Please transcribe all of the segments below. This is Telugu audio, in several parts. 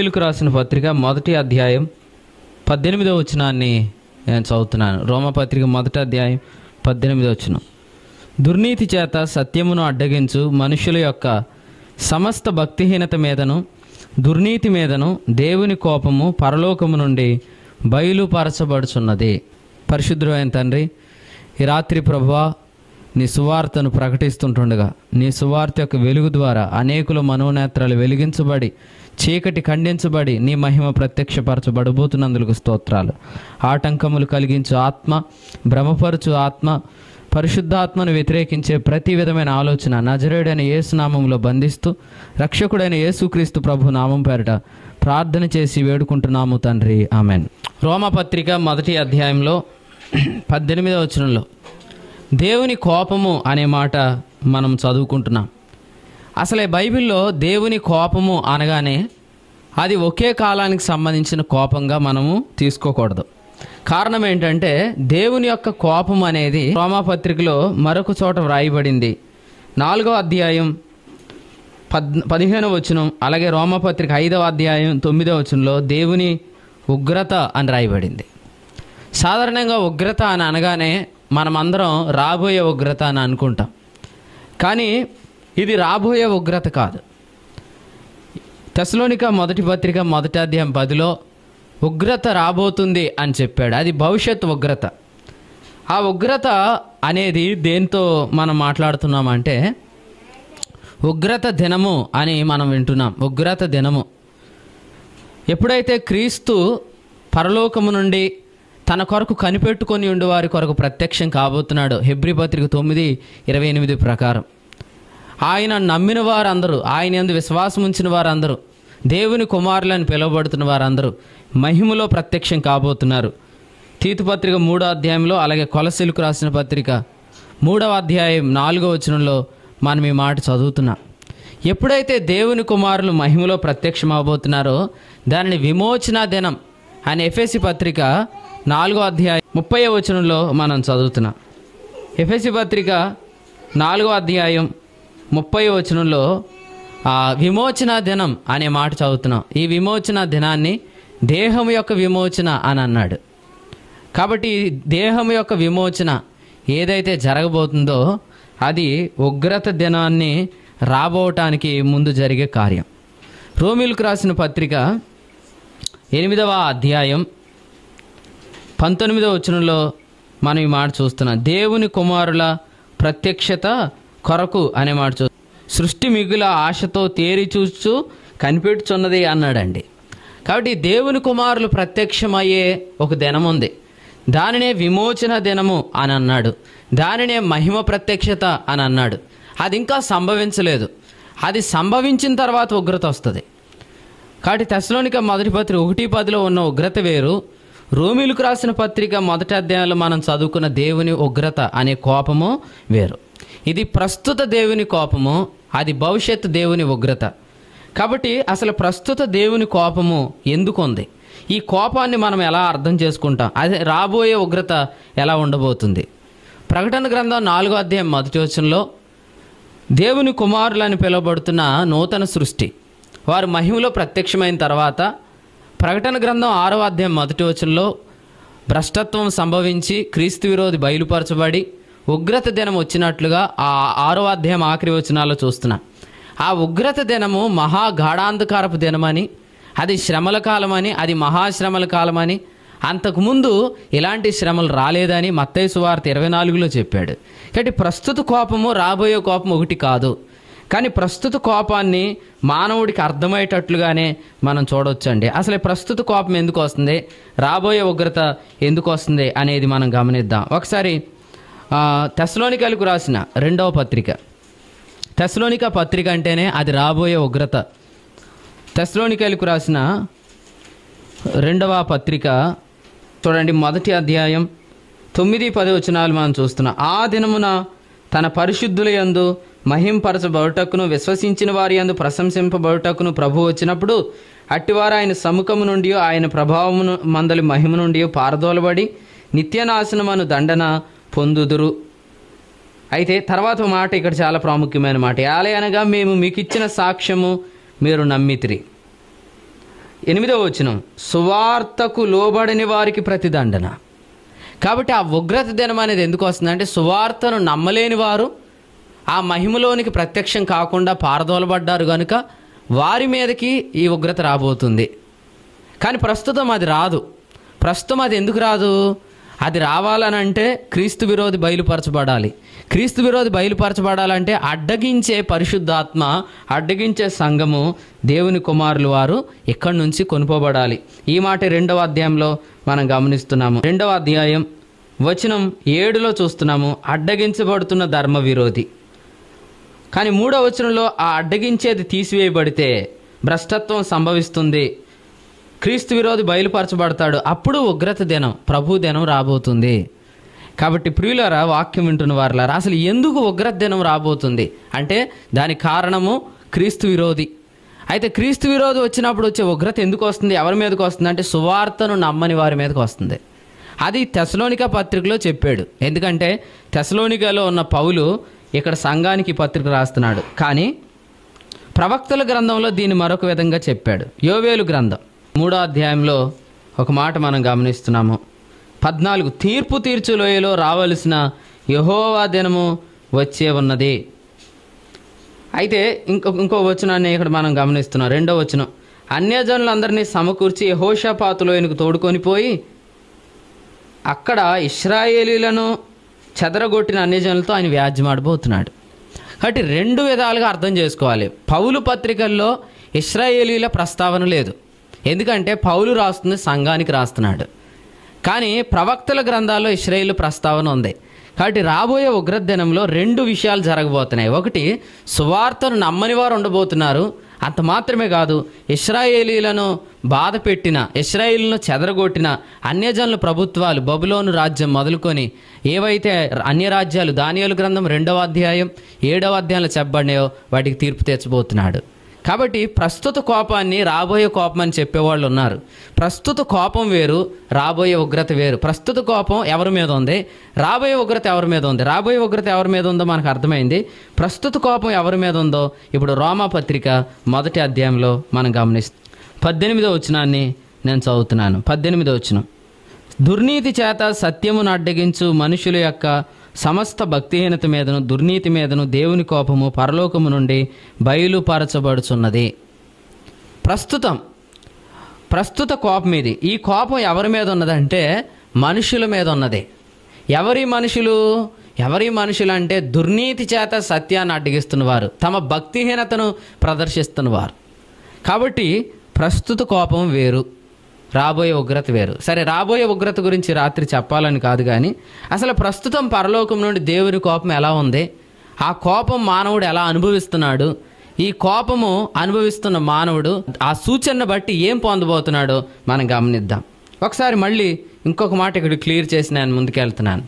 రోమిలకు రాసిన పత్రిక మొదటి అధ్యాయం పద్దెనిమిదో వచనాన్ని నేను చదువుతున్నాను రోమపత్రిక మొదటి అధ్యాయం పద్దెనిమిదో వచనం దుర్నీతి చేత సత్యమును అడ్డగించు మనుషుల యొక్క సమస్త భక్తిహీనత మీదను దుర్నీతి మీదను దేవుని కోపము పరలోకము నుండి బయలుపరచబడుచున్నది పరిశుద్ధమైన తండ్రి ఈ రాత్రి ప్రభువా నీ సువార్తను ప్రకటిస్తుంటుండగా నీ సువార్త యొక్క వెలుగు ద్వారా అనేకుల మనోనేత్రాలు వెలిగించబడి చీకటి ఖండించబడి నీ మహిమ ప్రత్యక్షపరచబడబోతున్నందుకు స్తోత్రాలు ఆటంకములు కలిగించు ఆత్మ భ్రమపరచు ఆత్మ పరిశుద్ధాత్మను వ్యతిరేకించే ప్రతి విధమైన ఆలోచన నజరేడైన యేసునామంలో బంధిస్తూ రక్షకుడైన యేసుక్రీస్తు ప్రభు నామం పేరట ప్రార్థన చేసి వేడుకుంటున్నాము తండ్రి ఆమెన్ రోమపత్రిక మొదటి అధ్యాయంలో పద్దెనిమిదవ వచనంలో దేవుని కోపము అనే మాట మనం చదువుకుంటున్నాం అసలే బైబిల్లో దేవుని కోపము అనగానే అది ఒకే కాలానికి సంబంధించిన కోపంగా మనము తీసుకోకూడదు కారణం ఏంటంటే దేవుని యొక్క కోపం అనేది రోమాపత్రికలో మరొక చోట వ్రాయబడింది నాలుగో అధ్యాయం పద్ పదిహేనవ వచనం అలాగే రోమపత్రిక ఐదవ అధ్యాయం తొమ్మిదవ వచనంలో దేవుని ఉగ్రత అని రాయబడింది సాధారణంగా ఉగ్రత అని అనగానే మనమందరం రాబోయే ఉగ్రత అని అనుకుంటాం కానీ ఇది రాబోయే ఉగ్రత కాదు తెసలోనిక మొదటి పత్రిక మొదటి అధ్యాయం పదిలో ఉగ్రత రాబోతుంది అని చెప్పాడు అది భవిష్యత్ ఉగ్రత ఆ ఉగ్రత అనేది దేంతో మనం మాట్లాడుతున్నామంటే ఉగ్రత దినము అని మనం వింటున్నాం ఉగ్రత దినము ఎప్పుడైతే క్రీస్తు పరలోకము నుండి తన కొరకు కనిపెట్టుకొని ఉండి వారి కొరకు ప్రత్యక్షం కాబోతున్నాడు హెబ్రి పత్రిక తొమ్మిది ఇరవై ఎనిమిది ప్రకారం ఆయన నమ్మిన వారందరూ ఆయన యందు విశ్వాసం ఉంచిన వారందరూ దేవుని కుమారులని పిలువబడుతున్న వారందరూ మహిమలో ప్రత్యక్షం కాబోతున్నారు తీతు పత్రిక మూడో అధ్యాయంలో అలాగే కొలసిలకు రాసిన పత్రిక మూడవ అధ్యాయం నాలుగో వచనంలో మనం ఈ మాట చదువుతున్నాం ఎప్పుడైతే దేవుని కుమారులు మహిమలో ప్రత్యక్షం అవబోతున్నారో దానిని విమోచన దినం అనే ఎఫ్ఎసి పత్రిక నాలుగో అధ్యాయం ముప్పై వచనంలో మనం చదువుతున్నాం ఎఫ్ఎసి పత్రిక నాలుగో అధ్యాయం ముప్పై వచనంలో ఆ విమోచన దినం అనే మాట చదువుతున్నాం ఈ విమోచన దినాన్ని దేహం యొక్క విమోచన అని అన్నాడు కాబట్టి దేహం యొక్క విమోచన ఏదైతే జరగబోతుందో అది ఉగ్రత దినాన్ని రాబోవటానికి ముందు జరిగే కార్యం రోమిల్కు రాసిన పత్రిక ఎనిమిదవ అధ్యాయం పంతొమ్మిదవ వచనంలో మనం ఈ మాట చూస్తున్నాం దేవుని కుమారుల ప్రత్యక్షత కొరకు అనే మాట చూ సృష్టి మిగుల ఆశతో తేరి చూస్తూ కనిపెట్టుచున్నది అన్నాడండి కాబట్టి దేవుని కుమారులు ప్రత్యక్షమయ్యే ఒక దినం ఉంది దానినే విమోచన దినము అని అన్నాడు దానినే మహిమ ప్రత్యక్షత అని అన్నాడు అది ఇంకా సంభవించలేదు అది సంభవించిన తర్వాత ఉగ్రత వస్తుంది కాబట్టి తెశలోనిక మొదటి పత్రిక ఒకటి పదిలో ఉన్న ఉగ్రత వేరు రోమిలకు రాసిన పత్రిక మొదటి అధ్యాయంలో మనం చదువుకున్న దేవుని ఉగ్రత అనే కోపము వేరు ఇది ప్రస్తుత దేవుని కోపము అది భవిష్యత్ దేవుని ఉగ్రత కాబట్టి అసలు ప్రస్తుత దేవుని కోపము ఎందుకు ఉంది ఈ కోపాన్ని మనం ఎలా అర్థం చేసుకుంటాం అదే రాబోయే ఉగ్రత ఎలా ఉండబోతుంది ప్రకటన గ్రంథం నాలుగో అధ్యాయం మొదటి వచనంలో దేవుని కుమారులని పిలువబడుతున్న నూతన సృష్టి వారు మహిమలో ప్రత్యక్షమైన తర్వాత ప్రకటన గ్రంథం ఆరో అధ్యాయం మొదటి వచనంలో భ్రష్టత్వం సంభవించి క్రీస్తు విరోధి బయలుపరచబడి ఉగ్రత దినం వచ్చినట్లుగా ఆ ఆరో అధ్యాయం ఆఖరి వచనాల్లో చూస్తున్నా ఆ ఉగ్రత దినము మహా గాఢాంధకారపు దినమని అది శ్రమల కాలమని అది మహాశ్రమల కాలమని అంతకుముందు ఇలాంటి శ్రమలు రాలేదని మత్తయి సువార్త ఇరవై నాలుగులో చెప్పాడు కాబట్టి ప్రస్తుత కోపము రాబోయే కోపం ఒకటి కాదు కానీ ప్రస్తుత కోపాన్ని మానవుడికి అర్థమయ్యేటట్లుగానే మనం చూడొచ్చండి అసలు ఈ ప్రస్తుత కోపం ఎందుకు వస్తుంది రాబోయే ఉగ్రత ఎందుకు వస్తుంది అనేది మనం గమనిద్దాం ఒకసారి ఆ, తెస్సలోనికలకు రాసిన రెండవ పత్రిక తెస్సలోనిక పత్రిక అంటేనే అది రాబోయే ఉగ్రత తెస్సలోనికలకు రాసిన రెండవ పత్రిక చూడండి మొదటి అధ్యాయం తొమ్మిది పది వచనాలు మనం చూస్తున్నాం ఆ దినమున తన పరిశుద్ధుల యందు మహింపరచబడుటకును విశ్వసించిన వారి యందు ప్రశంసింపబడుటకును ప్రభు వచ్చినప్పుడు అట్టివారు ఆయన సముఖము నుండి ఆయన ప్రభావమును మందలి మహిమ నుండి పారదోలబడి నిత్యనాశనమను దండన పొందుదురు అయితే తర్వాత మాట ఇక్కడ చాలా ప్రాముఖ్యమైన మాట ఆలయ అనగా మేము మీకు ఇచ్చిన సాక్ష్యము మీరు నమ్మితిరి ఎనిమిదవ వచనం సువార్తకు లోబడని వారికి ప్రతిదండన కాబట్టి ఆ ఉగ్రత దినం అనేది ఎందుకు వస్తుందంటే సువార్తను నమ్మలేని వారు ఆ మహిమలోనికి ప్రత్యక్షం కాకుండా పారదోలబడ్డారు కనుక వారి మీదకి ఈ ఉగ్రత రాబోతుంది కానీ ప్రస్తుతం అది రాదు ప్రస్తుతం అది ఎందుకు రాదు అది రావాలనంటే క్రీస్తు విరోధి బయలుపరచబడాలి క్రీస్తు విరోధి బయలుపరచబడాలంటే అడ్డగించే పరిశుద్ధాత్మ అడ్డగించే సంఘము దేవుని కుమారులు వారు ఇక్కడి నుంచి కొనుకోబడాలి ఈ మాట రెండవ అధ్యాయంలో మనం గమనిస్తున్నాము రెండవ అధ్యాయం వచనం ఏడులో చూస్తున్నాము అడ్డగించబడుతున్న ధర్మ విరోధి కానీ మూడవ వచనంలో ఆ అడ్డగించేది తీసివేయబడితే భ్రష్టత్వం సంభవిస్తుంది క్రీస్తు విరోధి బయలుపరచబడతాడు అప్పుడు ఉగ్రత దినం ప్రభు దినం రాబోతుంది కాబట్టి ప్రియులారా వాక్యం వింటున్న వారులారా అసలు ఎందుకు ఉగ్రత దినం రాబోతుంది అంటే దానికి కారణము క్రీస్తు విరోధి అయితే క్రీస్తు విరోధి వచ్చినప్పుడు వచ్చే ఉగ్రత ఎందుకు వస్తుంది ఎవరి మీదకి వస్తుంది అంటే సువార్తను నమ్మని వారి మీదకి వస్తుంది అది తెసలోనిక పత్రికలో చెప్పాడు ఎందుకంటే తెసలోనికలో ఉన్న పౌలు ఇక్కడ సంఘానికి ఈ పత్రిక రాస్తున్నాడు కానీ ప్రవక్తల గ్రంథంలో దీన్ని మరొక విధంగా చెప్పాడు యోవేలు గ్రంథం మూడో అధ్యాయంలో ఒక మాట మనం గమనిస్తున్నాము పద్నాలుగు తీర్పు తీర్చు లోయలో రావలసిన యహోవా దినము వచ్చే ఉన్నది అయితే ఇంకో ఇంకో వచనాన్ని ఇక్కడ మనం గమనిస్తున్నాం రెండో వచనం అన్యజనులందరినీ సమకూర్చి యహోషపాతులోయనకు తోడుకొని పోయి అక్కడ ఇస్రాయేలీలను చెదరగొట్టిన అన్యజనులతో ఆయన వ్యాజ్యమాడబోతున్నాడు కాబట్టి రెండు విధాలుగా అర్థం చేసుకోవాలి పౌలు పత్రికల్లో ఇస్రాయేలీల ప్రస్తావన లేదు ఎందుకంటే పౌలు రాస్తుంది సంఘానికి రాస్తున్నాడు కానీ ప్రవక్తల గ్రంథాల్లో ఇస్రాయేల్ ప్రస్తావన ఉంది కాబట్టి రాబోయే ఉగ్రత దినంలో రెండు విషయాలు జరగబోతున్నాయి ఒకటి సువార్తను నమ్మని వారు ఉండబోతున్నారు అంత మాత్రమే కాదు ఇస్రాయేలీలను బాధ పెట్టిన ఇస్రాయేలీలను చెదరగొట్టిన అన్యజనుల ప్రభుత్వాలు బబులోను రాజ్యం మొదలుకొని ఏవైతే అన్య రాజ్యాలు దానియాలు గ్రంథం రెండవ అధ్యాయం ఏడవ అధ్యాయంలో చెప్పబడినాయో వాటికి తీర్పు తెచ్చబోతున్నాడు కాబట్టి ప్రస్తుత కోపాన్ని రాబోయే కోపం అని చెప్పేవాళ్ళు ఉన్నారు ప్రస్తుత కోపం వేరు రాబోయే ఉగ్రత వేరు ప్రస్తుత కోపం ఎవరి మీద ఉంది రాబోయే ఉగ్రత ఎవరి మీద ఉంది రాబోయే ఉగ్రత ఎవరి మీద ఉందో మనకు అర్థమైంది ప్రస్తుత కోపం ఎవరి మీద ఉందో ఇప్పుడు రోమా పత్రిక మొదటి అధ్యాయంలో మనం గమనిస్తాం పద్దెనిమిదో వచనాన్ని నేను చదువుతున్నాను పద్దెనిమిదో వచనం దుర్నీతి చేత సత్యమును అడ్డగించు మనుషుల యొక్క సమస్త భక్తిహీనత మీదను దుర్నీతి మీదను దేవుని కోపము పరలోకము నుండి బయలుపరచబడుచున్నది ప్రస్తుతం ప్రస్తుత కోపం ఇది ఈ కోపం ఎవరి మీద ఉన్నదంటే మనుషుల మీద ఉన్నది ఎవరి మనుషులు ఎవరి మనుషులు అంటే దుర్నీతి చేత సత్యాన్ని అడ్డగిస్తున్నవారు తమ భక్తిహీనతను ప్రదర్శిస్తున్నవారు కాబట్టి ప్రస్తుత కోపం వేరు రాబోయే ఉగ్రత వేరు సరే రాబోయే ఉగ్రత గురించి రాత్రి చెప్పాలని కాదు కానీ అసలు ప్రస్తుతం పరలోకం నుండి దేవుని కోపం ఎలా ఉంది ఆ కోపం మానవుడు ఎలా అనుభవిస్తున్నాడు ఈ కోపము అనుభవిస్తున్న మానవుడు ఆ సూచనను బట్టి ఏం పొందబోతున్నాడో మనం గమనిద్దాం ఒకసారి మళ్ళీ ఇంకొక మాట ఇక్కడ క్లియర్ చేసి నేను ముందుకెళ్తున్నాను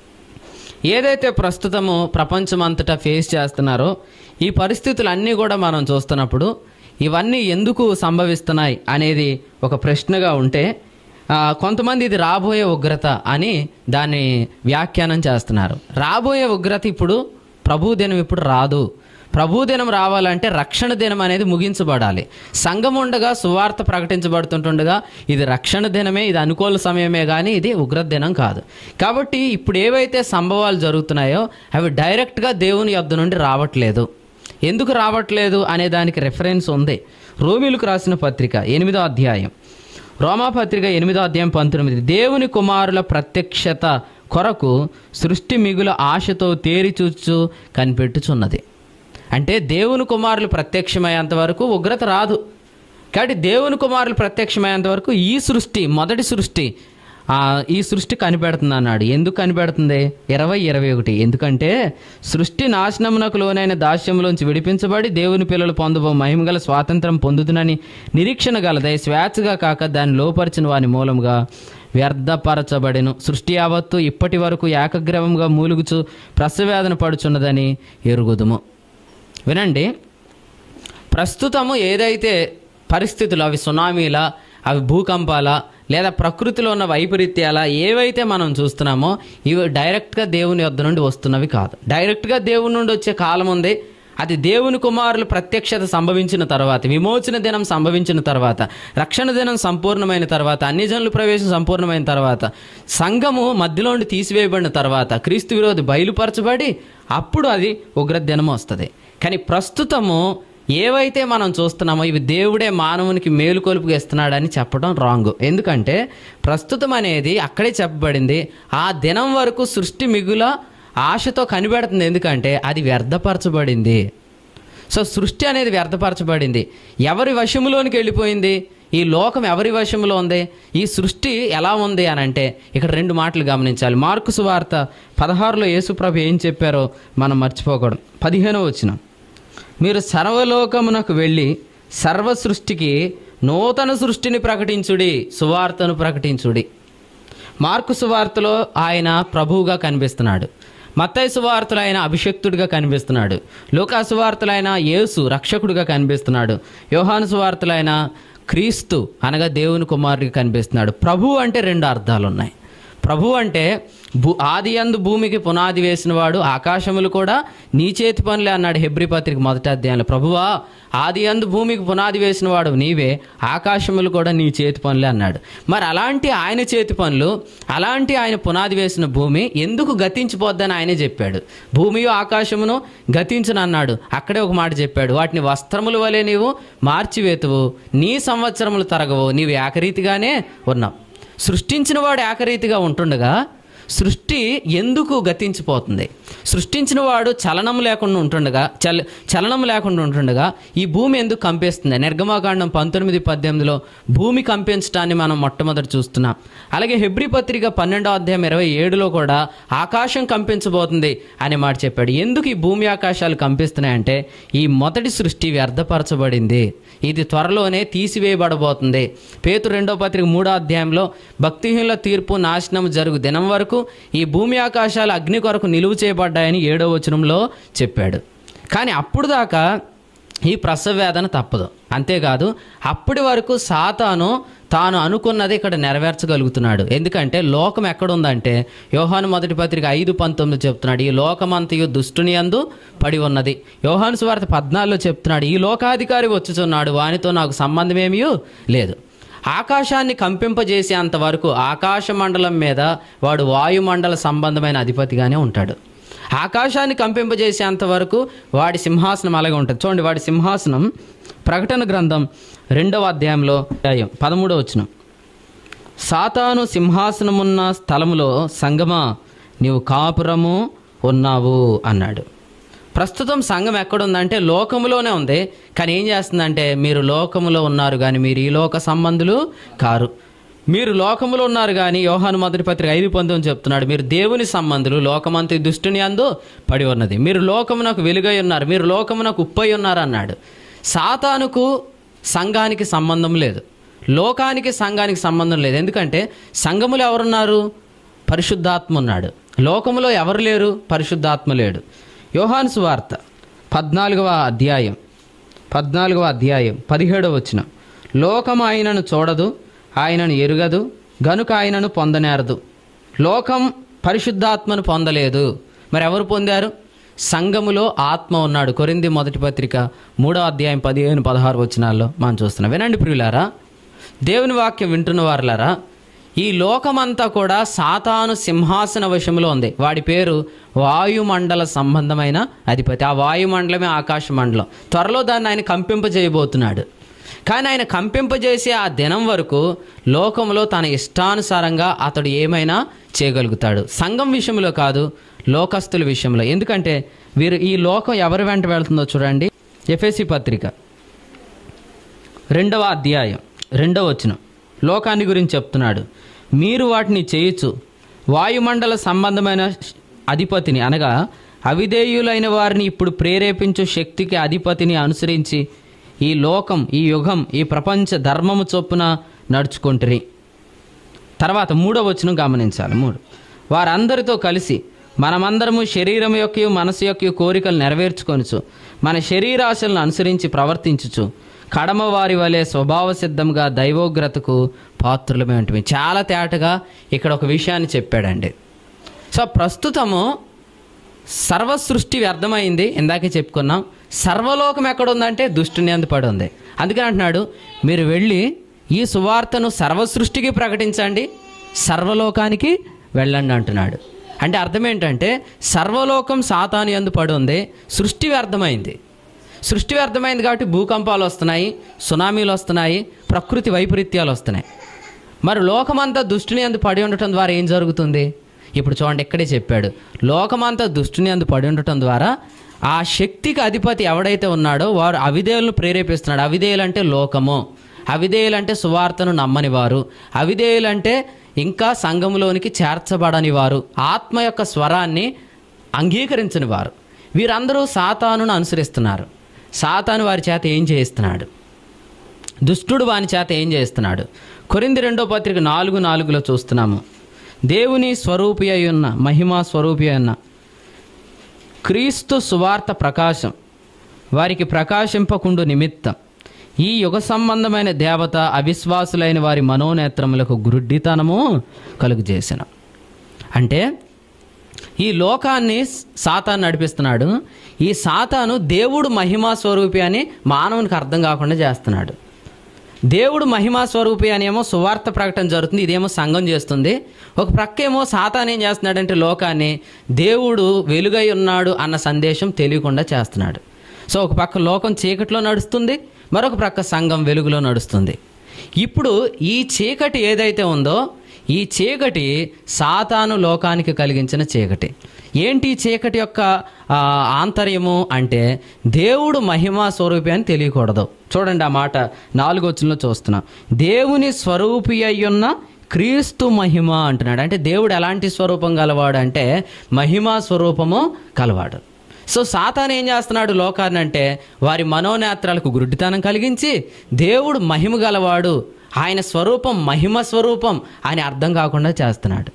ఏదైతే ప్రస్తుతము ప్రపంచమంతటా ఫేస్ చేస్తున్నారో ఈ పరిస్థితులు అన్నీ కూడా మనం చూస్తున్నప్పుడు ఇవన్నీ ఎందుకు సంభవిస్తున్నాయి అనేది ఒక ప్రశ్నగా ఉంటే ఆ, కొంతమంది ఇది రాబోయే ఉగ్రత అని దాన్ని వ్యాఖ్యానం చేస్తున్నారు రాబోయే ఉగ్రత ఇప్పుడు ప్రభు దినం ఇప్పుడు రాదు ప్రభు దినం రావాలంటే రక్షణ దినం అనేది ముగించబడాలి సంఘం ఉండగా సువార్త ప్రకటించబడుతుంటుండగా ఇది రక్షణ దినమే ఇది అనుకూల సమయమే కానీ ఇది ఉగ్రత దినం కాదు కాబట్టి ఇప్పుడు ఏవైతే సంభవాలు జరుగుతున్నాయో అవి డైరెక్ట్గా దేవుని యొద్ద నుండి రావట్లేదు ఎందుకు రావట్లేదు అనే దానికి రెఫరెన్స్ ఉంది రోమిలకు రాసిన పత్రిక ఎనిమిదో అధ్యాయం రోమా పత్రిక ఎనిమిదో అధ్యాయం పంతొమ్మిది దేవుని కుమారుల ప్రత్యక్షత కొరకు సృష్టి మిగుల ఆశతో తేరి చూచు కనిపెట్టుచున్నది అంటే దేవుని కుమారులు ప్రత్యక్షమయ్యేంత వరకు ఉగ్రత రాదు కాబట్టి దేవుని కుమారులు ప్రత్యక్షమయ్యేంత వరకు ఈ సృష్టి మొదటి సృష్టి ఆ, ఈ సృష్టి కనిపెడుతుంది అన్నాడు ఎందుకు కనిపెడుతుంది ఇరవై ఇరవై ఒకటి ఎందుకంటే సృష్టి నాశనమునకు లోనైన దాస్యంలోంచి విడిపించబడి దేవుని పిల్లలు పొందబో మహిమగల స్వాతంత్రం పొందుతునని నిరీక్షణ గలదై స్వేచ్ఛగా కాక దాన్ని లోపరిచిన వాని మూలముగా వ్యర్థపరచబడెను సృష్టి యావత్తు ఇప్పటి వరకు ఏకగ్రవంగా మూలుగుచు ప్రసవేదన పడుచున్నదని ఎరుగుదుము వినండి ప్రస్తుతము ఏదైతే పరిస్థితులు అవి సునామీలా అవి భూకంపాల లేదా ప్రకృతిలో ఉన్న వైపరీత్యాల ఏవైతే మనం చూస్తున్నామో ఇవి డైరెక్ట్గా దేవుని వద్ద నుండి వస్తున్నవి కాదు డైరెక్ట్గా దేవుని నుండి వచ్చే కాలం ఉంది అది దేవుని కుమారులు ప్రత్యక్షత సంభవించిన తర్వాత విమోచన దినం సంభవించిన తర్వాత రక్షణ దినం సంపూర్ణమైన తర్వాత అన్ని జనుల ప్రవేశం సంపూర్ణమైన తర్వాత సంఘము మధ్యలోండి తీసివేయబడిన తర్వాత క్రీస్తు విరోధి బయలుపరచబడి అప్పుడు అది ఉగ్ర దినం వస్తుంది కానీ ప్రస్తుతము ఏవైతే మనం చూస్తున్నామో ఇవి దేవుడే మానవునికి మేలుకొలుపుగా ఇస్తున్నాడని చెప్పడం రాంగ్ ఎందుకంటే ప్రస్తుతం అనేది అక్కడే చెప్పబడింది ఆ దినం వరకు సృష్టి మిగుల ఆశతో కనిపెడుతుంది ఎందుకంటే అది వ్యర్థపరచబడింది సో సృష్టి అనేది వ్యర్థపరచబడింది ఎవరి వశములోనికి వెళ్ళిపోయింది ఈ లోకం ఎవరి వశంలో ఉంది ఈ సృష్టి ఎలా ఉంది అని అంటే ఇక్కడ రెండు మాటలు గమనించాలి మార్కు సువార్త పదహారులో యేసుప్రభు ఏం చెప్పారో మనం మర్చిపోకూడదు పదిహేనో వచ్చిన మీరు సర్వలోకమునకు వెళ్ళి సర్వ సృష్టికి నూతన సృష్టిని ప్రకటించుడి సువార్తను ప్రకటించుడి మార్కు సువార్తలో ఆయన ప్రభువుగా కనిపిస్తున్నాడు మత్తయి సువార్తలో ఆయన అభిషక్తుడిగా కనిపిస్తున్నాడు లూకా సువార్తలో ఆయన యేసు రక్షకుడిగా కనిపిస్తున్నాడు యోహాను సువార్తలో ఆయన క్రీస్తు అనగా దేవుని కుమారుడిగా కనిపిస్తున్నాడు ప్రభు అంటే రెండు అర్థాలు ఉన్నాయి ప్రభు అంటే భూ ఆది అందు భూమికి పునాది వేసినవాడు ఆకాశములు కూడా నీ చేతి పనులే అన్నాడు హెబ్రి పత్రిక మొదటి అధ్యాయంలో ప్రభువా ఆది అందు భూమికి పునాది వేసినవాడు నీవే ఆకాశములు కూడా నీ చేతి పనులే అన్నాడు మరి అలాంటి ఆయన చేతి పనులు అలాంటి ఆయన పునాది వేసిన భూమి ఎందుకు గతించిపోద్దని ఆయనే చెప్పాడు భూమియో ఆకాశమును గతించను అన్నాడు అక్కడే ఒక మాట చెప్పాడు వాటిని వస్త్రముల వలె నీవు మార్చివేతువు నీ సంవత్సరములు తరగవు నీవు ఏకరీతిగానే ఉన్నావు సృష్టించిన వాడు ఏకరీతిగా ఉంటుండగా సృష్టి ఎందుకు గతించిపోతుంది సృష్టించిన వాడు చలనం లేకుండా ఉంటుండగా చల చలనం లేకుండా ఉంటుండగా ఈ భూమి ఎందుకు కంపేస్తుంది నిర్గమాకాండం పంతొమ్మిది పద్దెనిమిదిలో భూమి కంపించడాన్ని మనం మొట్టమొదటి చూస్తున్నాం అలాగే హెబ్రి పత్రిక పన్నెండో అధ్యాయం ఇరవై ఏడులో కూడా ఆకాశం కంపించబోతుంది అనే మాట చెప్పాడు ఎందుకు ఈ భూమి ఆకాశాలు కంపిస్తున్నాయంటే ఈ మొదటి సృష్టి వ్యర్థపరచబడింది ఇది త్వరలోనే తీసివేయబడబోతుంది పేతు రెండో పత్రిక మూడో అధ్యాయంలో భక్తిహీనుల తీర్పు నాశనం జరుగు దినం వరకు ఈ భూమి ఆకాశాలు అగ్ని కొరకు నిలువ చేయబడ్డాయని ఏడో వచనంలో చెప్పాడు కానీ అప్పుడు దాకా ఈ ప్రసవ వేదన తప్పదు అంతేకాదు అప్పటి వరకు సాతాను తాను అనుకున్నది ఇక్కడ నెరవేర్చగలుగుతున్నాడు ఎందుకంటే లోకం ఎక్కడుందంటే యోహాను మొదటి పత్రిక ఐదు పంతొమ్మిది చెప్తున్నాడు ఈ లోకమంతయు దుష్టుని అందు పడి ఉన్నది యోహాను సువార్త పద్నాలుగులో చెప్తున్నాడు ఈ లోకాధికారి వచ్చుచున్నాడు వానితో నాకు సంబంధమేమీ లేదు ఆకాశాన్ని కంపింపజేసేంత వరకు ఆకాశ మండలం మీద వాడు వాయుమండల సంబంధమైన అధిపతిగానే ఉంటాడు ఆకాశాన్ని కంపింపజేసేంత వరకు వాడి సింహాసనం అలాగే ఉంటుంది చూడండి వాడి సింహాసనం ప్రకటన గ్రంథం రెండవ అధ్యాయంలో అధ్యాయం పదమూడవ వచ్చిన సాతాను సింహాసనమున్న స్థలములో సంగమా నీవు కాపురము ఉన్నావు అన్నాడు ప్రస్తుతం సంఘం ఎక్కడుందంటే లోకములోనే ఉంది కానీ ఏం చేస్తుందంటే మీరు లోకములో ఉన్నారు కానీ మీరు ఈ లోక సంబంధులు కారు మీరు లోకములో ఉన్నారు కానీ యోహాను మొదటి పత్రిక ఐదు పొందని చెప్తున్నాడు మీరు దేవుని సంబంధులు లోకమంతి దుష్టుని అందు పడి ఉన్నది మీరు లోకమునకు వెలుగై ఉన్నారు మీరు లోకమునకు ఉప్పై ఉన్నారు అన్నాడు సాతానుకు సంఘానికి సంబంధం లేదు లోకానికి సంఘానికి సంబంధం లేదు ఎందుకంటే సంఘములు ఎవరున్నారు పరిశుద్ధాత్మ ఉన్నాడు లోకములో ఎవరు లేరు పరిశుద్ధాత్మ లేడు యోహాను సువార్త పద్నాలుగవ అధ్యాయం పద్నాలుగవ అధ్యాయం పదిహేడవ వచ్చిన లోకం ఆయనను చూడదు ఆయనను ఎరుగదు గనుక ఆయనను పొందనేరదు లోకం పరిశుద్ధాత్మను పొందలేదు మరి ఎవరు పొందారు సంఘములో ఆత్మ ఉన్నాడు కొరింది మొదటి పత్రిక మూడో అధ్యాయం పదిహేను పదహారు వచనాల్లో మనం చూస్తున్నాం వినండి ప్రియులారా దేవుని వాక్యం వింటున్న వారులారా ఈ లోకమంతా కూడా సాతాను సింహాసన వశంలో ఉంది వాడి పేరు వాయుమండల సంబంధమైన అధిపతి ఆ వాయుమండలమే ఆకాశ మండలం త్వరలో దాన్ని ఆయన కంపింపజేయబోతున్నాడు కానీ ఆయన కంపింపజేసే ఆ దినం వరకు లోకంలో తన ఇష్టానుసారంగా అతడు ఏమైనా చేయగలుగుతాడు సంఘం విషయంలో కాదు లోకస్తుల విషయంలో ఎందుకంటే వీరు ఈ లోకం ఎవరి వెంట వెళ్తుందో చూడండి ఎఫ్ఎసి పత్రిక రెండవ అధ్యాయం రెండవ వచనం లోకాన్ని గురించి చెప్తున్నాడు మీరు వాటిని చేయొచ్చు వాయుమండల సంబంధమైన అధిపతిని అనగా అవిధేయులైన వారిని ఇప్పుడు ప్రేరేపించు శక్తికి అధిపతిని అనుసరించి ఈ లోకం ఈ యుగం ఈ ప్రపంచ ధర్మము చొప్పున నడుచుకుంటురి తర్వాత మూడో వచనం గమనించాలి మూడు వారందరితో కలిసి మనమందరము శరీరం యొక్క మనసు యొక్క కోరికలు నెరవేర్చుకొనుచు మన శరీరాశలను అనుసరించి ప్రవర్తించుచు కడమ వారి వలె స్వభావ సిద్ధంగా దైవోగ్రతకు పాత్రులమే ఉంటుంది చాలా తేటగా ఇక్కడ ఒక విషయాన్ని చెప్పాడండి సో ప్రస్తుతము సర్వ సృష్టి వ్యర్థమైంది ఇందాకే చెప్పుకున్నాం సర్వలోకం ఎక్కడ ఉందంటే దుష్టుని అందు పడి ఉంది అందుకని అంటున్నాడు మీరు వెళ్ళి ఈ సువార్తను సర్వ సృష్టికి ప్రకటించండి సర్వలోకానికి వెళ్ళండి అంటున్నాడు అంటే అర్థం ఏంటంటే సర్వలోకం సాతాను ఎందు పడి ఉంది సృష్టి వ్యర్థమైంది సృష్టి వ్యర్థమైంది కాబట్టి భూకంపాలు వస్తున్నాయి సునామీలు వస్తున్నాయి ప్రకృతి వైపరీత్యాలు వస్తున్నాయి మరి లోకమంతా దుష్టుని అందు పడి ఉండటం ద్వారా ఏం జరుగుతుంది ఇప్పుడు చూడండి ఇక్కడే చెప్పాడు లోకమంతా దుష్టుని అందు పడి ఉండటం ద్వారా ఆ శక్తికి అధిపతి ఎవడైతే ఉన్నాడో వారు అవిధేయులను ప్రేరేపిస్తున్నాడు అవిధేయులు అంటే లోకము అవిధేయులు అంటే సువార్తను నమ్మని వారు అవిధేయులు అంటే ఇంకా సంఘంలోనికి చేర్చబడని వారు ఆత్మ యొక్క స్వరాన్ని అంగీకరించని వారు వీరందరూ సాతానును అనుసరిస్తున్నారు సాతాను వారి చేత ఏం చేయిస్తున్నాడు దుష్టుడు వాని చేత ఏం చేస్తున్నాడు కొరింది రెండో పత్రిక నాలుగు నాలుగులో చూస్తున్నాము దేవుని స్వరూపి అయి ఉన్న మహిమా స్వరూపి అయి ఉన్న క్రీస్తు సువార్త ప్రకాశం వారికి ప్రకాశింపకుండు నిమిత్తం ఈ యుగ సంబంధమైన దేవత అవిశ్వాసులైన వారి మనోనేత్రములకు గురుడ్డితనము కలుగజేసిన అంటే ఈ లోకాన్ని సాతాను నడిపిస్తున్నాడు ఈ సాతాను దేవుడు మహిమా స్వరూపి అని మానవునికి అర్థం కాకుండా చేస్తున్నాడు దేవుడు మహిమా స్వరూపి అనేమో సువార్త ప్రకటన జరుగుతుంది ఇదేమో సంఘం చేస్తుంది ఒక ప్రక్క ఏమో సాతాన్ ఏం చేస్తున్నాడంటే లోకాన్ని దేవుడు వెలుగై ఉన్నాడు అన్న సందేశం తెలియకుండా చేస్తున్నాడు సో ఒక పక్క లోకం చీకట్లో నడుస్తుంది మరొక ప్రక్క సంఘం వెలుగులో నడుస్తుంది ఇప్పుడు ఈ చీకటి ఏదైతే ఉందో ఈ చీకటి సాతాను లోకానికి కలిగించిన చీకటి ఏంటి ఈ చీకటి యొక్క ఆ, ఆంతర్యము అంటే దేవుడు మహిమా స్వరూపి అని తెలియకూడదు చూడండి ఆ మాట నాలుగో వచ్చంలో చూస్తున్నాం దేవుని స్వరూపి అయ్యున్న క్రీస్తు మహిమ అంటున్నాడు అంటే దేవుడు ఎలాంటి స్వరూపం గలవాడు అంటే మహిమా స్వరూపము కలవాడు సో సాతాన్ ఏం చేస్తున్నాడు లోకాన్ని అంటే వారి మనోనేత్రాలకు గురుడితనం కలిగించి దేవుడు మహిమ గలవాడు ఆయన స్వరూపం మహిమ స్వరూపం అని అర్థం కాకుండా చేస్తున్నాడు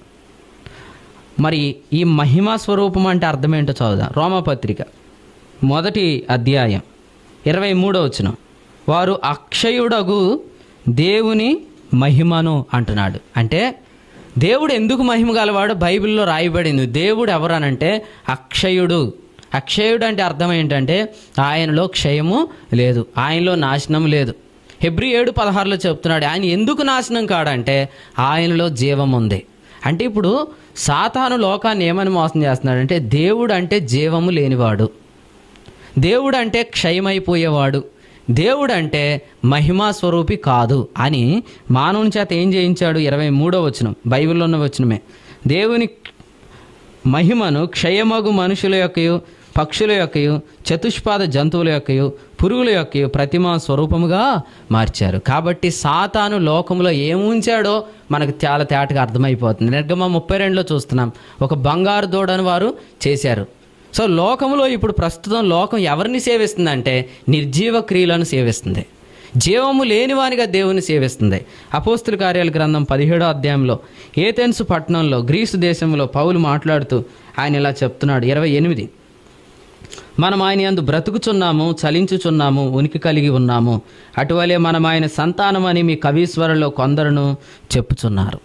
మరి ఈ మహిమా స్వరూపం అంటే అర్థం ఏంటో చదువుదాం రోమపత్రిక మొదటి అధ్యాయం ఇరవై మూడో వచ్చిన వారు అక్షయుడగు దేవుని మహిమను అంటున్నాడు అంటే దేవుడు ఎందుకు మహిమ గలవాడు బైబిల్లో రాయబడింది దేవుడు ఎవరనంటే అక్షయుడు అక్షయుడు అంటే అర్థం ఏంటంటే ఆయనలో క్షయము లేదు ఆయనలో నాశనం లేదు హెబ్రి ఏడు పదహారులో చెప్తున్నాడు ఆయన ఎందుకు నాశనం కాడంటే ఆయనలో జీవం ఉంది అంటే ఇప్పుడు సాతాను లోకాన్ని ఏమని మోసం చేస్తున్నాడంటే దేవుడు అంటే జీవము లేనివాడు దేవుడు అంటే క్షయమైపోయేవాడు దేవుడు అంటే మహిమా స్వరూపి కాదు అని మానవుని చేత ఏం చేయించాడు ఇరవై మూడో వచనం బైబిల్లో ఉన్న వచనమే దేవుని మహిమను క్షయమగు మనుషుల యొక్కయు పక్షుల యొక్కయు చతుష్పాద జంతువుల యొక్కయు పురుగుల యొక్కయు ప్రతిమా స్వరూపముగా మార్చారు కాబట్టి సాతాను లోకంలో ఏముంచాడో మనకు చాలా తేటగా అర్థమైపోతుంది నిర్గమ ముప్పై రెండులో చూస్తున్నాం ఒక బంగారు దూడని వారు చేశారు సో లోకంలో ఇప్పుడు ప్రస్తుతం లోకం ఎవరిని సేవిస్తుందంటే నిర్జీవ క్రియలను సేవిస్తుంది జీవము లేనివానిగా దేవుని సేవిస్తుంది అపోస్తుల కార్యాల గ్రంథం పదిహేడో అధ్యాయంలో ఏథెన్సు పట్టణంలో గ్రీసు దేశంలో పౌలు మాట్లాడుతూ ఆయన ఇలా చెప్తున్నాడు ఇరవై ఎనిమిది మనం ఆయన యందు బ్రతుకుచున్నాము చలించుచున్నాము ఉనికి కలిగి ఉన్నాము అటువలే మనం ఆయన సంతానం అని మీ కవీశ్వరులో కొందరును చెప్పుచున్నారు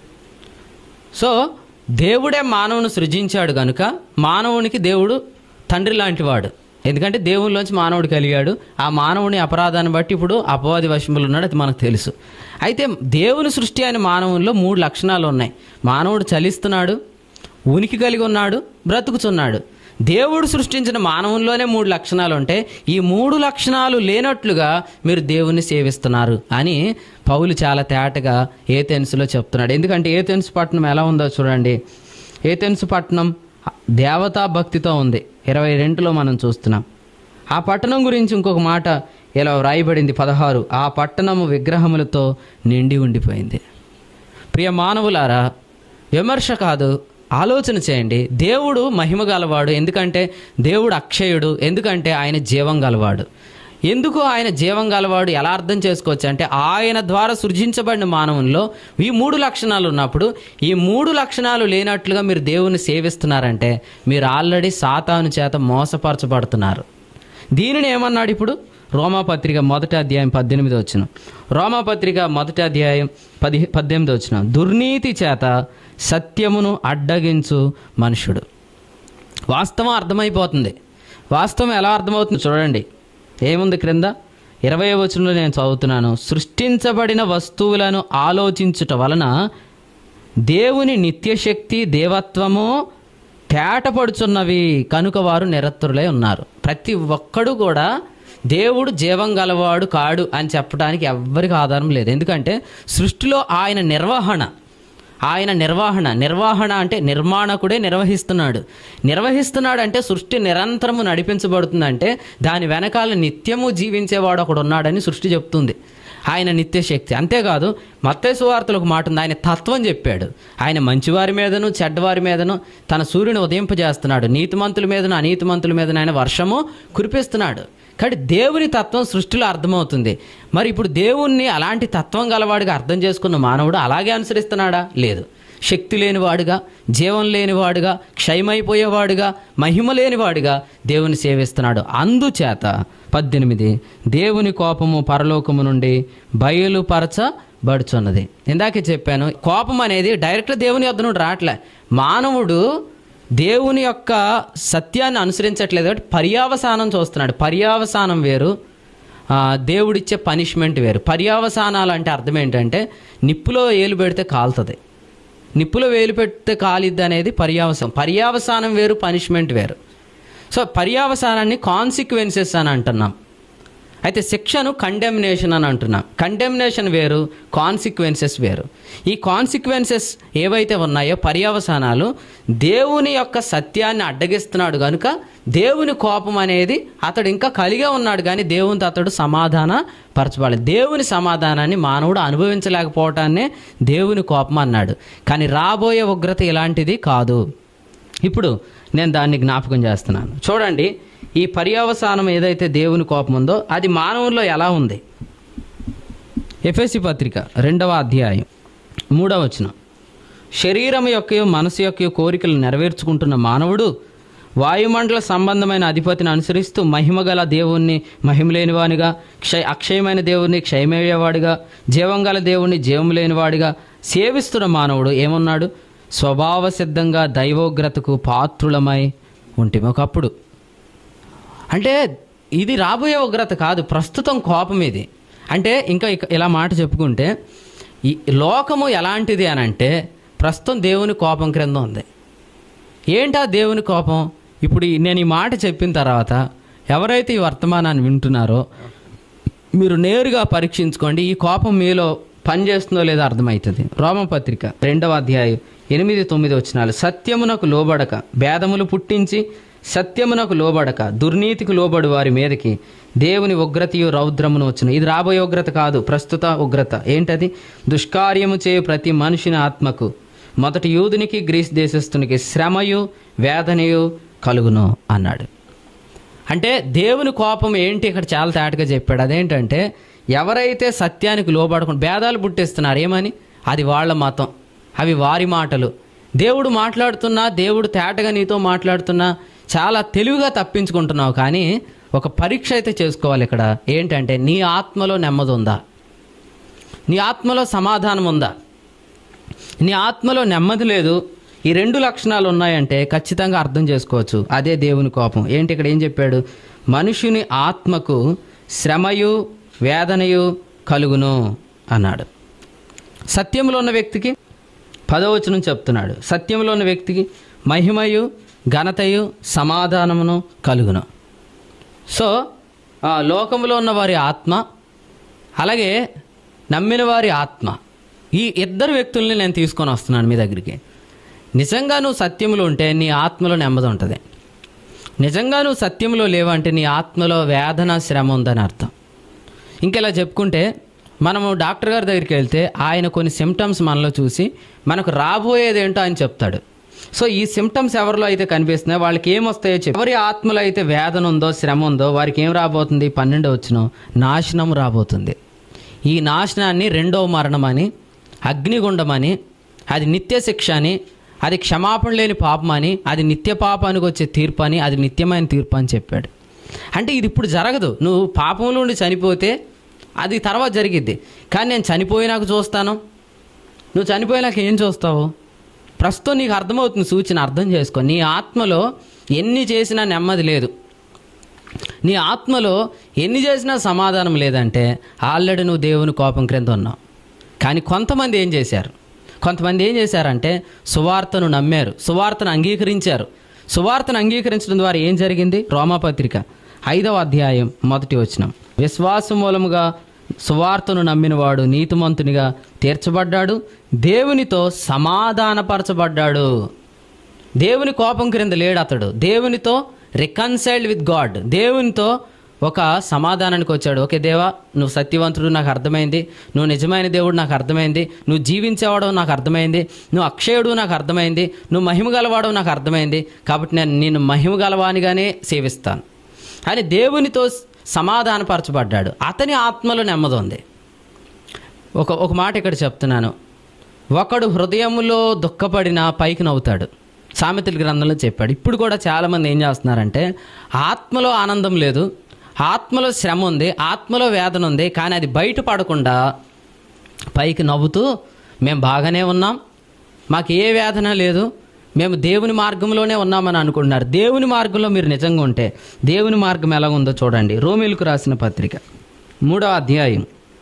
సో దేవుడే మానవుని సృజించాడు కనుక మానవునికి దేవుడు తండ్రి లాంటివాడు ఎందుకంటే దేవునిలోంచి మానవుడు కలిగాడు ఆ మానవుని అపరాధాన్ని బట్టి ఇప్పుడు అపవాది వశములు ఉన్నాడు అది మనకు తెలుసు అయితే దేవుని సృష్టి అయిన మానవుల్లో మూడు లక్షణాలు ఉన్నాయి మానవుడు చలిస్తున్నాడు ఉనికి కలిగి ఉన్నాడు బ్రతుకుతున్నాడు దేవుడు సృష్టించిన మానవుల్లోనే మూడు లక్షణాలు ఉంటాయి ఈ మూడు లక్షణాలు లేనట్లుగా మీరు దేవుణ్ణి సేవిస్తున్నారు అని పౌలు చాలా తేటగా ఏథెన్స్లో చెప్తున్నాడు ఎందుకంటే ఏథెన్స్ పట్టణం ఎలా ఉందో చూడండి ఏథెన్స్ పట్టణం దేవతా భక్తితో ఉంది ఇరవై రెండులో మనం చూస్తున్నాం ఆ పట్టణం గురించి ఇంకొక మాట ఇలా వ్రాయబడింది పదహారు ఆ పట్టణము విగ్రహములతో నిండి ఉండిపోయింది ప్రియ మానవులారా విమర్శ కాదు ఆలోచన చేయండి దేవుడు మహిమ గలవాడు ఎందుకంటే దేవుడు అక్షయుడు ఎందుకంటే ఆయన జీవం గలవాడు ఎందుకు ఆయన జీవం గలవాడు ఎలా అర్థం చేసుకోవచ్చు అంటే ఆయన ద్వారా సృజించబడిన మానవుల్లో ఈ మూడు లక్షణాలు ఉన్నప్పుడు ఈ మూడు లక్షణాలు లేనట్లుగా మీరు దేవుని సేవిస్తున్నారంటే మీరు ఆల్రెడీ సాతాను చేత మోసపరచబడుతున్నారు దీనిని ఏమన్నాడు ఇప్పుడు రోమాపత్రిక మొదటి అధ్యాయం పద్దెనిమిది వచ్చిన రోమాపత్రిక మొదటి అధ్యాయం పది పద్దెనిమిది వచ్చిన దుర్నీతి చేత సత్యమును అడ్డగించు మనుషుడు వాస్తవం అర్థమైపోతుంది వాస్తవం ఎలా అర్థమవుతుంది చూడండి ఏముంది క్రింద ఇరవై వచనంలో నేను చదువుతున్నాను సృష్టించబడిన వస్తువులను ఆలోచించుట వలన దేవుని నిత్యశక్తి దేవత్వము తేటపడుచున్నవి కనుక వారు నిరత్తులై ఉన్నారు ప్రతి ఒక్కడు కూడా దేవుడు జీవం గలవాడు కాడు అని చెప్పడానికి ఎవ్వరికి ఆధారం లేదు ఎందుకంటే సృష్టిలో ఆయన నిర్వహణ ఆయన నిర్వహణ నిర్వహణ అంటే నిర్మాణకుడే నిర్వహిస్తున్నాడు నిర్వహిస్తున్నాడు అంటే సృష్టి నిరంతరము నడిపించబడుతుందంటే దాని వెనకాల నిత్యము జీవించేవాడు ఒకడు ఉన్నాడని సృష్టి చెప్తుంది ఆయన నిత్యశక్తి అంతేకాదు మత్తేసు వార్తలు ఒక మాట ఉంది ఆయన తత్వం చెప్పాడు ఆయన మంచివారి మీదను చెడ్డవారి మీదను తన సూర్యుని ఉదయింపజేస్తున్నాడు నీతిమంతుల మీదను అనీతిమంతుల మీదను ఆయన వర్షము కురిపిస్తున్నాడు కాబట్టి దేవుని తత్వం సృష్టిలో అర్థమవుతుంది మరి ఇప్పుడు దేవుణ్ణి అలాంటి తత్వం గలవాడిగా అర్థం చేసుకున్న మానవుడు అలాగే అనుసరిస్తున్నాడా లేదు శక్తి లేనివాడుగా జీవం లేనివాడుగా క్షయమైపోయేవాడుగా మహిమ లేనివాడుగా దేవుని సేవిస్తున్నాడు అందుచేత పద్దెనిమిది దేవుని కోపము పరలోకము నుండి బయలుపరచబడుచున్నది ఇందాకే చెప్పాను కోపం అనేది డైరెక్ట్ దేవుని వద్ద నుండి రావట్లే మానవుడు దేవుని యొక్క సత్యాన్ని అనుసరించట్లేదు కాబట్టి పర్యావసానం చూస్తున్నాడు పర్యావసానం వేరు ఆ, దేవుడిచ్చే పనిష్మెంట్ వేరు పర్యావసానాలు అంటే అర్థం ఏంటంటే నిప్పులో ఏలు పెడితే కాలుతుంది నిప్పులో వేలు పెడితే కాలిద్ది అనేది పర్యావసానం పర్యావసానం వేరు పనిష్మెంట్ వేరు సో పర్యావసానాన్ని కాన్సిక్వెన్సెస్ అని అంటున్నాం అయితే శిక్షను కండెమినేషన్ అని అంటున్నాం కండెమినేషన్ వేరు కాన్సిక్వెన్సెస్ వేరు ఈ కాన్సిక్వెన్సెస్ ఏవైతే ఉన్నాయో పర్యవసానాలు దేవుని యొక్క సత్యాన్ని అడ్డగిస్తున్నాడు కనుక దేవుని కోపం అనేది అతడు ఇంకా కలిగే ఉన్నాడు కానీ దేవునితో అతడు సమాధాన పరచబడాలి దేవుని సమాధానాన్ని మానవుడు అనుభవించలేకపోవటాన్నే దేవుని కోపం అన్నాడు కానీ రాబోయే ఉగ్రత ఇలాంటిది కాదు ఇప్పుడు నేను దాన్ని జ్ఞాపకం చేస్తున్నాను చూడండి ఈ పర్యవసానం ఏదైతే దేవుని కోపం ఉందో అది మానవుల్లో ఎలా ఉంది ఎఫ్ఎసి పత్రిక రెండవ అధ్యాయం మూడవ వచనం శరీరం యొక్క మనసు యొక్క కోరికలు నెరవేర్చుకుంటున్న మానవుడు వాయుమండల సంబంధమైన అధిపతిని అనుసరిస్తూ మహిమగల దేవుణ్ణి మహిమ లేనివానిగా క్షయ అక్షయమైన దేవుణ్ణి క్షయమయ్యేవాడిగా జీవం గల దేవుణ్ణి జీవం లేనివాడిగా సేవిస్తున్న మానవుడు ఏమన్నాడు స్వభావ సిద్ధంగా దైవోగ్రతకు పాత్రులమై ఉంటిమి ఒకప్పుడు అంటే ఇది రాబోయే ఉగ్రత కాదు ప్రస్తుతం కోపం ఇది అంటే ఇంకా ఇక- ఇలా మాట చెప్పుకుంటే ఈ లోకము ఎలాంటిది అని అంటే ప్రస్తుతం దేవుని కోపం క్రింద ఉంది ఏంటా దేవుని కోపం ఇప్పుడు ఈ- నేను ఈ మాట చెప్పిన తర్వాత ఎవరైతే ఈ వర్తమానాన్ని వింటున్నారో మీరు నేరుగా పరీక్షించుకోండి ఈ కోపం మీలో పనిచేస్తుందో లేదో అర్థమవుతుంది రోమపత్రిక రెండవ అధ్యాయం ఎనిమిది తొమ్మిది వచ్చినాలు సత్యమునకు లోబడక భేదములు పుట్టించి సత్యమునకు లోబడక దుర్నీతికి లోబడు వారి మీదకి దేవుని ఉగ్రతయు రౌద్రమును వచ్చును ఇది రాబోయే ఉగ్రత కాదు ప్రస్తుత ఉగ్రత ఏంటది దుష్కార్యము చేయు ప్రతి మనిషిని ఆత్మకు మొదటి యూదునికి గ్రీస్ దేశస్థునికి శ్రమయు వేదనయు కలుగును అన్నాడు అంటే దేవుని కోపం ఏంటి ఇక్కడ చాలా తేటగా చెప్పాడు అదేంటంటే ఎవరైతే సత్యానికి లోబడకుండా భేదాలు పుట్టిస్తున్నారు ఏమని అది వాళ్ళ మతం అవి వారి మాటలు దేవుడు మాట్లాడుతున్నా దేవుడు తేటగా నీతో మాట్లాడుతున్నా చాలా తెలివిగా తప్పించుకుంటున్నావు కానీ ఒక పరీక్ష అయితే చేసుకోవాలి ఇక్కడ ఏంటంటే నీ ఆత్మలో నెమ్మది ఉందా నీ ఆత్మలో సమాధానం ఉందా నీ ఆత్మలో నెమ్మది లేదు ఈ రెండు లక్షణాలు ఉన్నాయంటే ఖచ్చితంగా అర్థం చేసుకోవచ్చు అదే దేవుని కోపం ఏంటి ఇక్కడ ఏం చెప్పాడు మనుషుని ఆత్మకు శ్రమయు వేదనయు కలుగును అన్నాడు సత్యంలో ఉన్న వ్యక్తికి పదవచనం చెప్తున్నాడు సత్యంలో ఉన్న వ్యక్తికి మహిమయు ఘనతయు సమాధానమును కలుగును సో ఆ, లోకంలో ఉన్న వారి ఆత్మ అలాగే నమ్మిన వారి ఆత్మ ఈ ఇద్దరు వ్యక్తుల్ని నేను తీసుకొని వస్తున్నాను మీ దగ్గరికి నిజంగా నువ్వు సత్యంలో ఉంటే నీ ఆత్మలో నెమ్మది ఉంటుంది నిజంగా నువ్వు సత్యంలో లేవంటే నీ ఆత్మలో వేదన శ్రమ ఉందని అర్థం ఇంకెలా చెప్పుకుంటే మనము డాక్టర్ గారి దగ్గరికి వెళ్తే ఆయన కొన్ని సిమ్టమ్స్ మనలో చూసి మనకు రాబోయేది ఏంటో ఆయన చెప్తాడు సో ఈ సిమ్టమ్స్ ఎవరిలో అయితే కనిపిస్తున్నాయో వాళ్ళకి ఏమొస్తాయో చెప్పి ఎవరి ఆత్మలో అయితే వేదన ఉందో శ్రమ ఉందో వారికి ఏం రాబోతుంది పన్నెండు వచ్చిన నాశనం రాబోతుంది ఈ నాశనాన్ని రెండవ మరణం అని అగ్నిగుండమని అది నిత్య శిక్ష అని అది క్షమాపణ లేని పాపం అని అది నిత్య పాపానికి వచ్చే తీర్పు అని అది నిత్యమైన తీర్పు అని చెప్పాడు అంటే ఇది ఇప్పుడు జరగదు నువ్వు పాపంలో ఉండి చనిపోతే అది తర్వాత జరిగిద్ది కానీ నేను చనిపోయినాక చూస్తాను నువ్వు చనిపోయినాక ఏం చూస్తావు ప్రస్తుతం నీకు అర్థమవుతుంది సూచన అర్థం చేసుకో నీ ఆత్మలో ఎన్ని చేసినా నెమ్మది లేదు నీ ఆత్మలో ఎన్ని చేసినా సమాధానం లేదంటే ఆల్రెడీ నువ్వు దేవుని కోపం క్రింద ఉన్నావు కానీ కొంతమంది ఏం చేశారు కొంతమంది ఏం చేశారంటే సువార్తను నమ్మారు సువార్తను అంగీకరించారు సువార్తను అంగీకరించడం ద్వారా ఏం జరిగింది రోమాపత్రిక ఐదవ అధ్యాయం మొదటి వచనం విశ్వాసం మూలముగా సువార్తను నమ్మినవాడు నీతిమంతునిగా తీర్చబడ్డాడు దేవునితో సమాధానపరచబడ్డాడు దేవుని కోపం క్రింద లేడు అతడు దేవునితో రికన్సైల్డ్ విత్ గాడ్ దేవునితో ఒక సమాధానానికి వచ్చాడు ఓకే దేవా నువ్వు సత్యవంతుడు నాకు అర్థమైంది నువ్వు నిజమైన దేవుడు నాకు అర్థమైంది నువ్వు జీవించేవాడు నాకు అర్థమైంది నువ్వు అక్షయుడు నాకు అర్థమైంది నువ్వు మహిమ గలవాడు నాకు అర్థమైంది కాబట్టి నేను నేను మహిమ గలవానిగానే సేవిస్తాను అని దేవునితో సమాధానపరచబడ్డాడు అతని ఆత్మలో నెమ్మది ఉంది ఒక ఒక మాట ఇక్కడ చెప్తున్నాను ఒకడు హృదయములో దుఃఖపడిన పైకి నవ్వుతాడు సామెతల గ్రంథంలో చెప్పాడు ఇప్పుడు కూడా చాలామంది ఏం చేస్తున్నారంటే ఆత్మలో ఆనందం లేదు ఆత్మలో శ్రమ ఉంది ఆత్మలో వేదన ఉంది కానీ అది బయట పడకుండా పైకి నవ్వుతూ మేము బాగానే ఉన్నాం మాకు ఏ వేదన లేదు మేము దేవుని మార్గంలోనే ఉన్నామని అనుకుంటున్నారు దేవుని మార్గంలో మీరు నిజంగా ఉంటే దేవుని మార్గం ఎలా ఉందో చూడండి రోమిలకు రాసిన పత్రిక మూడవ అధ్యాయం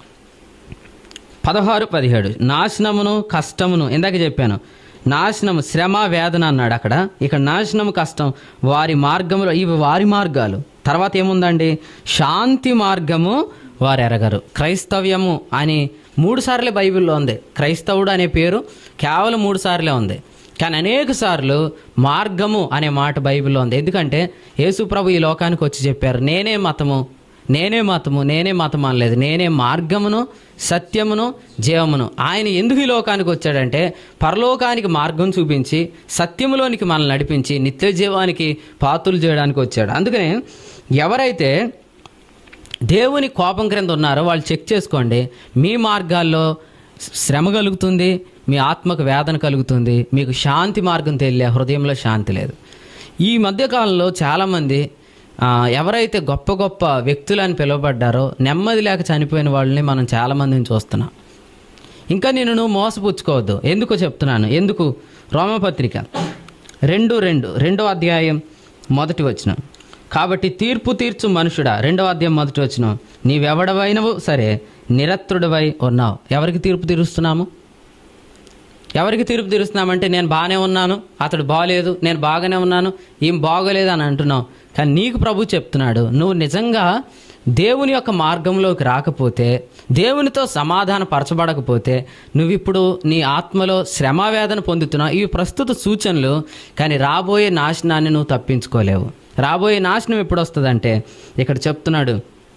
పదహారు పదిహేడు నాశనమును కష్టమును ఇందాక చెప్పాను నాశనము శ్రమ వేదన అన్నాడు అక్కడ ఇక్కడ నాశనము కష్టం వారి మార్గములో ఇవి వారి మార్గాలు తర్వాత ఏముందండి శాంతి మార్గము వారు ఎరగరు క్రైస్తవ్యము అని మూడు సార్లే బైబిల్లో ఉంది క్రైస్తవుడు అనే పేరు కేవలం మూడు సార్లే ఉంది కానీ అనేక సార్లు మార్గము అనే మాట బైబిల్లో ఉంది ఎందుకంటే యేసు ప్రభు ఈ లోకానికి వచ్చి చెప్పారు నేనే మతము నేనే మతము నేనే మతం అనలేదు నేనే మార్గమును సత్యమును జీవమును ఆయన ఎందుకు ఈ లోకానికి వచ్చాడంటే పరలోకానికి మార్గం చూపించి సత్యములోనికి మనల్ని నడిపించి నిత్య జీవానికి పాతులు చేయడానికి వచ్చాడు అందుకనే ఎవరైతే దేవుని కోపం క్రింద ఉన్నారో వాళ్ళు చెక్ చేసుకోండి మీ మార్గాల్లో శ్రమ కలుగుతుంది మీ ఆత్మకు వేదన కలుగుతుంది మీకు శాంతి మార్గం తెలియ హృదయంలో శాంతి లేదు ఈ మధ్యకాలంలో చాలామంది ఆ, ఎవరైతే గొప్ప గొప్ప వ్యక్తులు అని పిలువబడ్డారో నెమ్మది లేక చనిపోయిన వాళ్ళని మనం చాలామందిని చూస్తున్నాం ఇంకా నేను నువ్వు మోసపుచ్చుకోవద్దు ఎందుకు చెప్తున్నాను ఎందుకు రోమపత్రిక రెండు రెండు రెండో అధ్యాయం మొదటి వచనం కాబట్టి తీర్పు తీర్చు మనుషుడా రెండవ అధ్యాయం మొదటి వచనం నీవెవడవైనవు సరే నిరత్రుడివై ఉన్నావు ఎవరికి తీర్పు తీరుస్తున్నాము ఎవరికి తీర్పు తీరుస్తున్నామంటే నేను బాగానే ఉన్నాను అతడు బాగలేదు నేను బాగానే ఉన్నాను ఏం బాగోలేదు అని అంటున్నావు కానీ నీకు ప్రభు చెప్తున్నాడు నువ్వు నిజంగా దేవుని యొక్క మార్గంలోకి రాకపోతే దేవునితో సమాధాన పరచబడకపోతే నువ్వు ఇప్పుడు నీ ఆత్మలో శ్రమావేదన పొందుతున్నావు ఇవి ప్రస్తుత సూచనలు కానీ రాబోయే నాశనాన్ని నువ్వు తప్పించుకోలేవు రాబోయే నాశనం ఎప్పుడు వస్తుందంటే ఇక్కడ చెప్తున్నాడు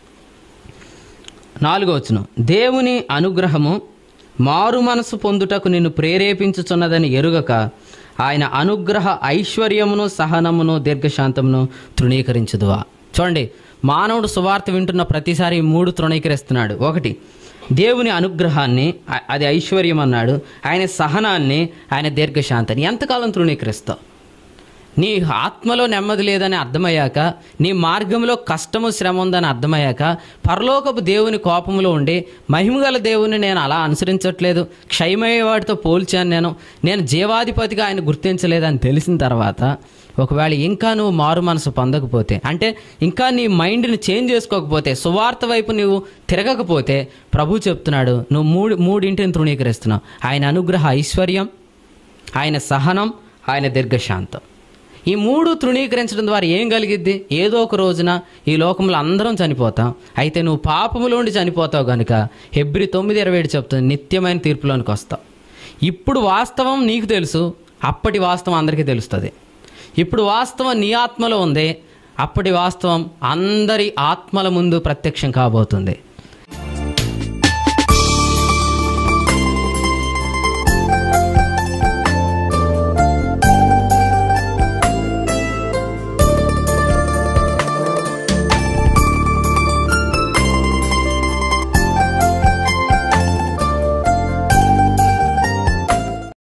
నాలుగో వచనం దేవుని అనుగ్రహము మారు మనసు పొందుటకు నిన్ను ప్రేరేపించుచున్నదని ఎరుగక ఆయన అనుగ్రహ ఐశ్వర్యమును సహనమును దీర్ఘశాంతమును తృణీకరించుదువా చూడండి మానవుడు సువార్త వింటున్న ప్రతిసారి ఈ మూడు తృణీకరిస్తున్నాడు ఒకటి దేవుని అనుగ్రహాన్ని అ- అది ఐశ్వర్యం అన్నాడు ఆయన సహనాన్ని ఆయన దీర్ఘశాంతాన్ని ఎంతకాలం తృణీకరిస్తావు నీ ఆత్మలో నెమ్మది లేదని అర్థమయ్యాక నీ మార్గంలో కష్టము శ్రమ ఉందని అర్థమయ్యాక పరలోకపు దేవుని కోపంలో ఉండి మహిమగల దేవుని నేను అలా అనుసరించట్లేదు క్షయమయ్యే వాటితో పోల్చాను నేను నేను జీవాధిపతిగా ఆయన గుర్తించలేదని తెలిసిన తర్వాత ఒకవేళ ఇంకా నువ్వు మారు మనసు పొందకపోతే అంటే ఇంకా నీ మైండ్ని చేంజ్ చేసుకోకపోతే సువార్త వైపు నువ్వు తిరగకపోతే ప్రభు చెప్తున్నాడు నువ్వు మూడు మూడింటిని తృణీకరిస్తున్నావు ఆయన అనుగ్రహ ఐశ్వర్యం ఆయన సహనం ఆయన దీర్ఘశాంతం ఈ మూడు తృణీకరించడం ద్వారా ఏం కలిగిద్ది ఏదో ఒక రోజున ఈ లోకంలో అందరం చనిపోతాం అయితే నువ్వు పాపములో ఉండి చనిపోతావు కనుక హెబ్రి తొమ్మిది ఇరవై ఏడు చెప్తుంది నిత్యమైన తీర్పులోనికి వస్తావు ఇప్పుడు వాస్తవం నీకు తెలుసు అప్పటి వాస్తవం అందరికీ తెలుస్తుంది ఇప్పుడు వాస్తవం నీ ఆత్మలో ఉంది అప్పటి వాస్తవం అందరి ఆత్మల ముందు ప్రత్యక్షం కాబోతుంది